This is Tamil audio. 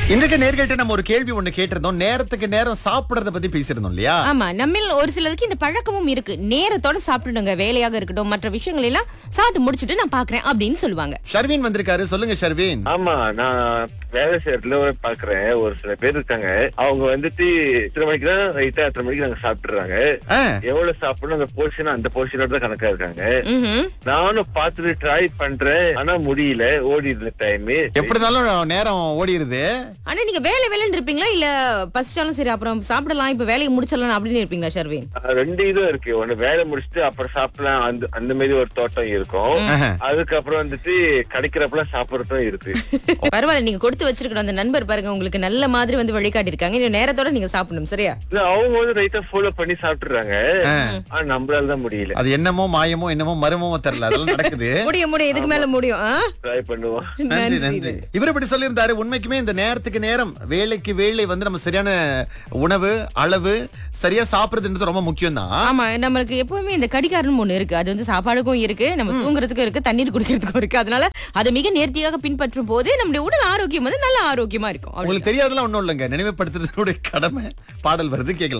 இன்றைக்கு நேர்கிட்ட நம்ம ஒரு கேள்வி ஒண்ணு கேட்டிருந்தோம் நேரத்துக்கு நேரம் சாப்பிடறத பத்தி பேசியிருந்தோம் இல்லையா ஆமா நம்மில் ஒரு சிலருக்கு இந்த பழக்கமும் இருக்கு நேரத்தோட சாப்பிட்டுடுங்க வேலையாக இருக்கட்டும் மற்ற விஷயங்கள் எல்லாம் சாப்பிட்டு முடிச்சிட்டு நான் பாக்குறேன் அப்படின்னு சொல்லுவாங்க ஷர்வீன் வந்திருக்காரு சொல்லுங்க ஷர்வீன் ஆமா நான் வேலை செய்யறதுல ஒரு பாக்குறேன் ஒரு சில பேர் இருக்காங்க அவங்க வந்துட்டு இத்தனை மணிக்கு தான் ரைட்டா எத்தனை மணிக்கு நாங்க சாப்பிட்டுறாங்க ஆ, எவ்வளவு சாப்பிடணும் அந்த போர்ஷன் அந்த போர்ஷனோட தான் கணக்கா இருக்காங்க ம்ஹும். நானும் பார்த்துட்டு ட்ரை பண்றேன் ஆனா முடியல ஓடிடுது டைம் எப்படி இருந்தாலும் நேரம் ஓடிடுது ஆனா நீங்க வேலை வேலைன்னு இருப்பீங்களா இல்ல பசிச்சாலும் சரி அப்புறம் சாப்பிடலாம் இப்ப வேலையை முடிச்சிடலாம் அப்படின்னு இருப்பீங்களா ஷர்வின் ரெண்டு இதுவும் இருக்கு ஒண்ணு வேலை முடிச்சுட்டு அப்புறம் சாப்பிடலாம் அந்த அந்த மாதிரி ஒரு தோட்டம் இருக்கும் ஆஹா. அதுக்கப்புறம் வந்துட்டு கிடைக்கிறப்பெல்லாம் சாப்பிடறதும் இருக்கு பரவாயில்ல நீங்க கொடுத்து வச்சிருக்கிற அந்த நண்பர் பாருங்க உங்களுக்கு நல்ல மாதிரி வந்து வழிகாட்டி இருக்காங்க இந்த நேரத்தோட நீங்க சாப்பிடணும் சரியா இல்ல அவங்க வந்து ரைட்டா ஃபாலோ பண்ணி சாப்பிட்டுறாங்க ஆனா நம்மளால தான் முடியல அது என்னமோ மாயமோ என்னமோ மர்மமோ தெரியல அதெல்லாம் நடக்குது முடியும் முடியும் இதுக்கு மேல முடியும் ஆ? ட்ரை பண்ணுவோம் நன்றி நன்றி இவர் இப்படி சொல்லியிருந்தாரு உண்மைக்குமே இந்த நேரத்துக்கு நேரம் வேலைக்கு வேலை வந்து நம்ம சரியான உணவு அளவு சரியா சாப்பிடுறதுன்றது ரொம்ப முக்கியம் தான் ஆமா நம்மளுக்கு எப்பவுமே இந்த கடிகாரம் ஒண்ணு இருக்கு அது வந்து சாப்பாடுக்கும் இருக்கு நம்ம தூங்குறதுக்கும் இருக்கு தண்ணீர் குடிக்கிறதுக்கும் இருக்கு அதனால அதை மிக நேர்த்தியாக பின்பற்றும் போது நம்முடைய உடல் ஆரோக்கியம் வந்து நல்ல ஆரோக்கியமா இருக்கும் அவ்வளவுதான். உங்களுக்கு தெரியாதெல்லாம் ஒண்ணும் இல்லைங்க நினைவுபடுத்துறதுடைய கடமை பாடல் வருது கேட்கலாம்